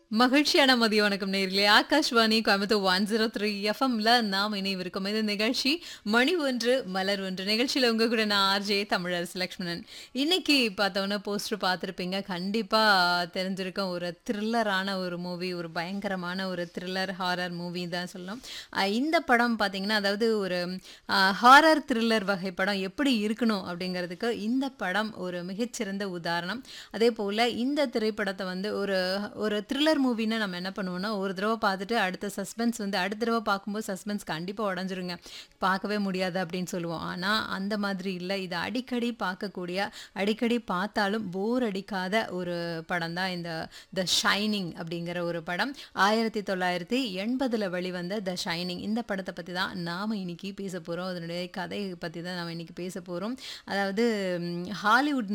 மகிழ்ச்சியான மதிய வணக்கம் நேர்களே Akashvani Coimbatore one zero three எஃப்எம்ல நாம் இணைவிருக்கும் இந்த நிகழ்ச்சி மணி ஒன்று மலர் ஒன்று நிகழ்ச்சியில் உங்க கூட நான் ஆர்ஜே தமிழரசு லக்ஷ்மணன் இன்னைக்கு பார்த்தோன்னா போஸ்டர் பார்த்துருப்பீங்க கண்டிப்பாக தெரிஞ்சிருக்கும் ஒரு த்ரில்லரான ஒரு மூவி ஒரு பயங்கரமான ஒரு த்ரில்லர் ஹாரர் மூவி தான் சொல்லலாம் அஹ் இந்த படம் பார்த்தீங்கன்னா அதாவது ஒரு ஹாரர் த்ரில்லர் வகை படம் எப்படி இருக்கணும் அப்படிங்கிறதுக்கு இந்த படம் ஒரு மிகச்சிறந்த உதாரணம் அதே போல் இந்த திரைப்படத்தை வந்து ஒரு ஒரு த்ரில்லர் மூவின்னு நம்ம என்ன பண்ணுவோம்னா ஒரு தடவை பார்த்துட்டு அடுத்த சஸ்பென்ஸ் வந்து அடுத்த தடவை பார்க்கும்போது சஸ்பென்ஸ் கண்டிப்பாக உடஞ்சிருங்க பார்க்கவே முடியாது அப்படின்னு சொல்லுவோம் ஆனால் அந்த மாதிரி இல்லை இது அடிக்கடி பார்க்கக்கூடிய அடிக்கடி பார்த்தாலும் போர் அடிக்காத ஒரு படம் தான் இந்த த ஷைனிங் அப்படிங்கிற ஒரு படம் ஆயிரத்தி தொள்ளாயிரத்தி எண்பதில் வெளிவந்த த ஷைனிங் இந்த படத்தை பற்றி தான் நாம் இன்னைக்கு பேச போகிறோம் அதனுடைய கதையை பற்றி தான் நாம் இன்னைக்கு பேச போகிறோம் அதாவது ம், ஹாலிவுட்